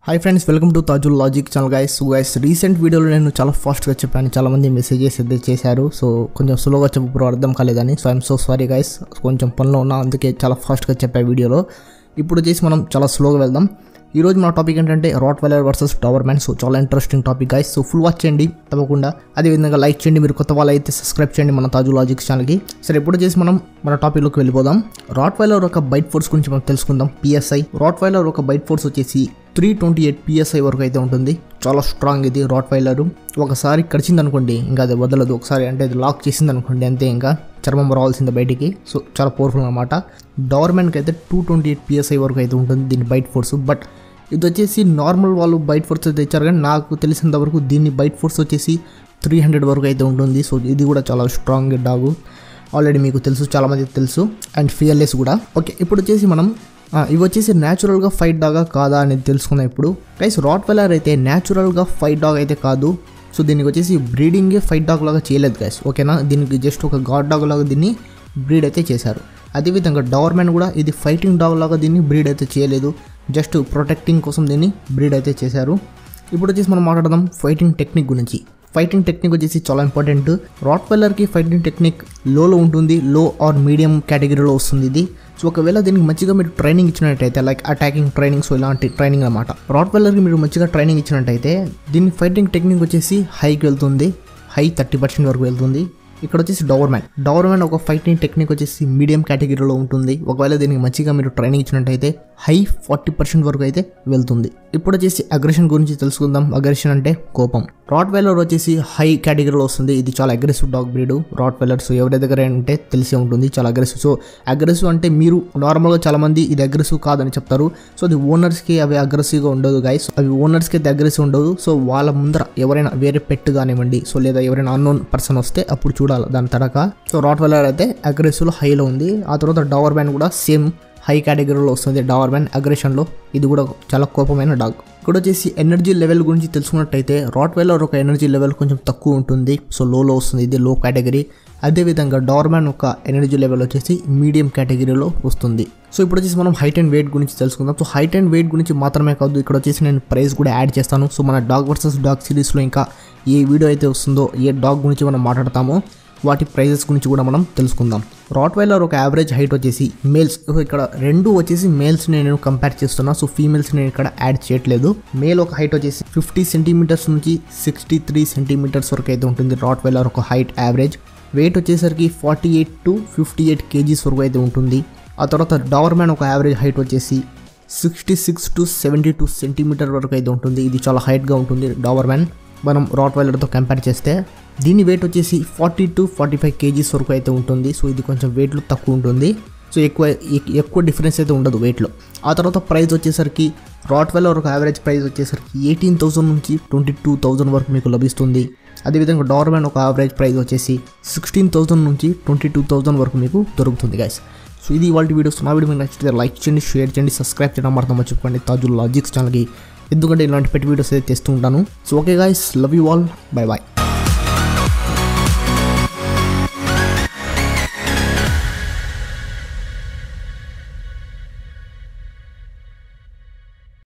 hi friends welcome to Tajul logic channel guys so guys recent వీడియోలో నేను చాలా ఫాస్ట్గా చెప్పాను చాలా మంది మెసేజెస్ అయితే చేశారు సో కొంచెం స్లోగా చెప్పు అర్థం కాలేదని so I'm so sorry guys కొంచెం పనిలో ఉన్నా అందుకే చాలా ఫాస్ట్గా చెప్పా వీడియోలో ఇప్పుడు వచ్చేసి మనం చాలా స్లోగా వెళ్దాం ఈరోజు మన టాపిక్ ఏంటంటే Rottweiler versus Doberman so చాలా interesting topic guys so full watch చేయండి తప్పకుండా అదేవిధంగా లైక్ చేయండి మీరు కొత్త వాళ్ళు అయితే సబ్స్క్రైబ్ చేయండి మన తాజు లాజిక్స్ ఛానల్కి సరే ఇప్పుడు వచ్చేసి మనం మన టాపిక్లోకి వెళ్ళిపోదాం రాట్ వైలర్ ఒక బైట్ ఫోర్స్ గురించి మనం తెలుసుకుందాం పిఎస్ఐ రాట్ వైలర్ ఒక బైట్ ఫోర్స్ వచ్చేసి త్రీ ట్వంటీ ఎయిట్ పిఎస్ఐ వరకు అయితే ఉంటుంది చాలా స్ట్రాంగ్ ఇది రాట్ వైలర్ ఒకసారి కడిచింది అనుకోండి ఇంకా అది వదలదు ఒకసారి అంటే అది లాక్ చేసింది అనుకోండి అంతే ఇంకా చర్మం రావాల్సింది బయటికి సో చాలా పవర్ఫుల్ అనమాట డవర్మెన్కి అయితే టూ ట్వంటీ ఎయిట్ పిఎస్ఐ వరకు అయితే ఉంటుంది దీని బైట్ ఫోర్స్ బట్ ఇది వచ్చేసి నార్మల్ వాళ్ళు బైట్ ఫోర్స్ అయితే ఇచ్చారు కానీ నాకు తెలిసినంత వరకు దీన్ని బైట్ ఫోర్స్ వచ్చేసి త్రీ హండ్రెడ్ వరకు అయితే ఉంటుంది సో ఇది కూడా చాలా స్ట్రాంగ్ డాగు ఆల్రెడీ మీకు తెలుసు చాలామందికి తెలుసు అండ్ ఫియర్లెస్ కూడా ఓకే ఇప్పుడు వచ్చేసి మనం ఆ, ఇవి వచ్చేసి న్యాచురల్గా ఫైట్ డాగా కాదా అనేది తెలుసుకుందాం ఇప్పుడు గైస్ రాట్ వెలర్ అయితే న్యాచురల్గా ఫైట్ డాగ్ అయితే కాదు సో దీనికి వచ్చేసి బ్రీడింగే ఫైట్ డాగ్ లాగా చేయలేదు గైస్ ఓకేనా దీనికి జస్ట్ ఒక గాడ్ డాగ్ లాగా దీన్ని బ్రీడ్ అయితే చేశారు అదేవిధంగా డవర్మెన్ కూడా ఇది ఫైటింగ్ డాగ్ లాగా దీన్ని బ్రీడ్ అయితే చేయలేదు జస్ట్ ప్రొటెక్టింగ్ కోసం దీన్ని బ్రీడ్ అయితే చేశారు ఇప్పుడు వచ్చేసి మనం మాట్లాడదాం ఫైటింగ్ టెక్నిక్ గురించి ఫైటింగ్ టెక్నిక్ వచ్చేసి చాలా ఇంపార్టెంట్ రాట్ వెల్లర్కి ఫైటింగ్ టెక్నిక్ లోలో ఉంటుంది లో ఆర్ మీడియం కేటగిరీలో వస్తుంది ఇది సో ఒకవేళ దీనికి మంచిగా మీరు ట్రైనింగ్ ఇచ్చినట్టయితే లైక్ అటాకింగ్ ట్రైనింగ్ సో ఇలాంటి ట్రైనింగ్ అనమాట రాట్ వెల్లర్కి మీరు మంచిగా ట్రైనింగ్ ఇచ్చినట్టయితే దీని ఫైటింగ్ టెక్నిక్ వచ్చేసి హైకి వెళ్తుంది హై థర్టీ పర్సెంట్ వరకు వెళ్తుంది ఇక్కడ వచ్చేసి డవర్మ్యాన్ డవర్మ్యాన్ ఒక ఫైటింగ్ టెక్నిక్ వచ్చేసి మీడియం కేటగిరీలో ఉంటుంది ఒకవేళ దీనికి మంచిగా మీరు ట్రైనింగ్ ఇచ్చినట్టయితే హై ఫార్టీ పర్సెంట్ వరకు అయితే వెళ్తుంది ఇప్పుడు వచ్చేసి అగ్రెషన్ గురించి తెలుసుకుందాం అగ్రెషన్ అంటే కోపం రాట్ వెల్లర్ వచ్చేసి హై కేటగిరీలో వస్తుంది ఇది చాలా aggressive dog breed Rottweiler so ఎవరి దగ్గర ఉంటే తెలిసే ఉంటుంది చాలా అగ్రెసివ్ సో అగ్రెసివ్ అంటే మీరు నార్మల్గా చాలా మంది ఇది అగ్రెసివ్ కాదని చెప్తారు సో అది ఓనర్స్కి అవి అగ్రెసివ్గా ఉండదు గైస్ అవి ఓనర్స్కి అయితే అగ్రెసివ్ ఉండదు సో వాళ్ళ ముందర ఎవరైనా వేరే పెట్ కానివ్వండి సో లేదా ఎవరైనా అన్నోన్ పర్సన్ వస్తే అప్పుడు చూడాలి దాని తడక సో రాట్ వెల్లర్ అయితే అగ్రెసివ్లో హైలో ఉంది ఆ తర్వాత డవర్ బ్యాన్ కూడా సేమ్ హై కేటగిరీలో వస్తుంది డావర్ మ్యాన్ అగ్రెషన్లో ఇది కూడా చాలా కోపమైన డాగ్ ఇక్కడ వచ్చేసి ఎనర్జీ లెవెల్ గురించి తెలుసుకున్నట్టయితే రాట్ వెల్లర్ ఒక ఎనర్జీ లెవెల్ కొంచెం తక్కువ ఉంటుంది సో లోలో వస్తుంది ఇది లో కేటగిరీ అదేవిధంగా డావర్ మ్యాన్ ఒక ఎనర్జీ లెవెల్ వచ్చేసి మీడియం కేటగిరీలో వస్తుంది సో ఇప్పుడు వచ్చేసి మనం హైట్ అండ్ వెయిట్ గురించి తెలుసుకుందాం సో హైట్ అండ్ వెయిట్ గురించి మాత్రమే కాదు ఇక్కడ వచ్చేసి నేను ప్రైస్ కూడా యాడ్ చేస్తాను సో మన డాగ్ వర్సెస్ డాగ్ సిరీస్లో ఇంకా ఏ వీడియో అయితే వస్తుందో ఏ డాగ్ గురించి మనం మాట్లాడతామో వాటి ప్రైజెస్ గురించి కూడా మనం తెలుసుకుందాం రాట్ వైలర్ ఒక యావరేజ్ హైట్ వచ్చేసి మేల్స్ ఇక్కడ రెండు వచ్చేసి మేల్స్ నేను కంపేర్ చేస్తున్నా సో ఫీమేల్స్ నేను ఇక్కడ యాడ్ చేయట్లేదు మేల్ ఒక హైట్ వచ్చేసి ఫిఫ్టీ సెంటీమీటర్స్ నుంచి సిక్స్టీ త్రీ సెంటీమీటర్స్ వరకు అయితే ఉంటుంది రాట్ వైలర్ ఒక హైట్ యావరేజ్ వెయిట్ వచ్చేసరికి forty eight to fifty eight kgs వరకు అయితే ఉంటుంది ఆ తర్వాత డవర్ మ్యాన్ ఒక యావరేజ్ హైట్ వచ్చేసి sixty six to seventy two centimetre వరకు అయితే ఉంటుంది ఇది చాలా హైట్గా ఉంటుంది డావర్ మ్యాన్ మనం రాట్ వైలర్తో కంపేర్ చేస్తే దీని వెయిట్ వచ్చేసి forty to forty five kgs వరకు అయితే ఉంటుంది సో ఇది కొంచెం వెయిట్లో తక్కువ ఉంటుంది సో ఎక్కువ ఎక్- ఎక్కువ డిఫరెన్స్ అయితే ఉండదు వెయిట్లో ఆ తర్వాత ప్రైస్ వచ్చేసరికి రాట్ వైలర్ ఒక యావరేజ్ ప్రైస్ వచ్చేసరికి ఎయిటీన్ థౌసండ్ నుంచి ట్వంటీ టూ థౌసండ్ వరకు మీకు లభిస్తుంది అదేవిధంగా డార్మ్యాన్ ఒక యావరేజ్ ప్రైస్ వచ్చేసి సిక్స్టీన్ థౌసండ్ నుంచి ట్వంటీ టూ థౌసండ్ వరకు మీకు దొరుకుతుంది గైస్ సో ఇది వాళ్ళ వీడియోస్ నా వీడియో మీకు నచ్చితే లైక్ చేయండి షేర్ చేయండి సబ్స్క్రైబ్ చేయడం మాత్రం మర్చిపోకండి తాజుల్ లాజిక్స్ ఛానల్కి ఎందుకంటే ఇలాంటి పెట్టి వీడియోస్ అయితే తెస్తూ ఉంటాను so okay guys love you all bye bye